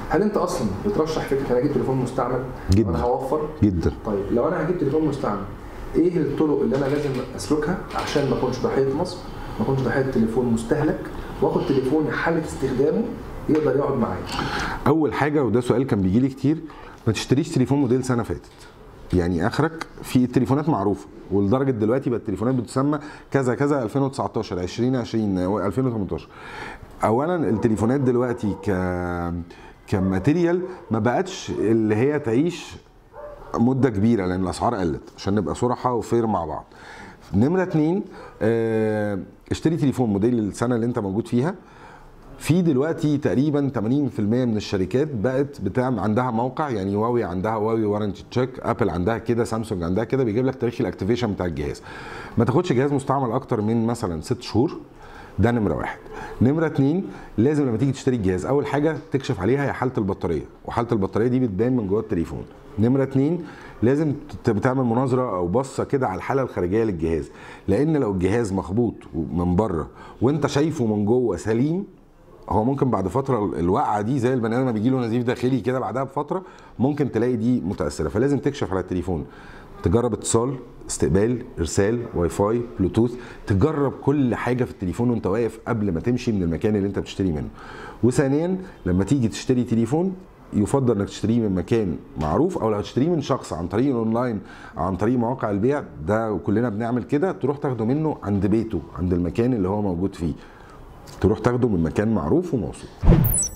هل انت اصلا بترشح فكره انا اجيب تليفون مستعمل جدا. انا هوفر جدا طيب لو انا هجيب تليفون مستعمل ايه الطرق اللي انا لازم اسلكها عشان ما اكونش ضحيه نصب ما اكونش ضحيه تليفون مستهلك واخد تليفون حاله استخدامه يقدر يقعد معايا اول حاجه وده سؤال كان بيجي لي كتير ما تشتريش تليفون موديل سنه فاتت يعني اخرك في التليفونات معروفه ولدرجه دلوقتي بقت التليفونات بتسمى كذا كذا 2019 2020 2018 اولا التليفونات دلوقتي ك كماتيريال ما بقتش اللي هي تعيش مده كبيره لان الاسعار قلت عشان نبقى صراحه وفير مع بعض نمره اتنين آه، اشتري تليفون موديل السنه اللي انت موجود فيها في دلوقتي تقريبا 80% من الشركات بقت بتعمل عندها موقع يعني هواوي عندها هواوي وارنتي تشيك ابل عندها كده سامسونج عندها كده بيجيب لك تاريخ الاكتيفيشن بتاع الجهاز ما تاخدش جهاز مستعمل اكتر من مثلا ست شهور ده نمره واحد نمره اتنين لازم لما تيجي تشتري الجهاز اول حاجه تكشف عليها هي حاله البطاريه وحاله البطاريه دي بتبان من جوه التليفون نمره اتنين لازم ت- بتعمل مناظره او بصه كده على الحاله الخارجيه للجهاز لان لو الجهاز مخبوط من بره وانت شايفه من جوه سليم هو ممكن بعد فتره الوقعه دي زي البني ادم بيجي له نزيف داخلي كده بعدها بفتره ممكن تلاقي دي متاثره فلازم تكشف على التليفون تجرب اتصال استقبال ارسال واي فاي بلوتوث تجرب كل حاجه في التليفون وانت واقف قبل ما تمشي من المكان اللي انت بتشتري منه وثانيا لما تيجي تشتري تليفون يفضل انك تشتريه من مكان معروف او لو تشتريه من شخص عن طريق الاونلاين او عن طريق مواقع البيع ده وكلنا بنعمل كده تروح تاخده منه عند بيته عند المكان اللي هو موجود فيه تروح تاخده من مكان معروف وموثوق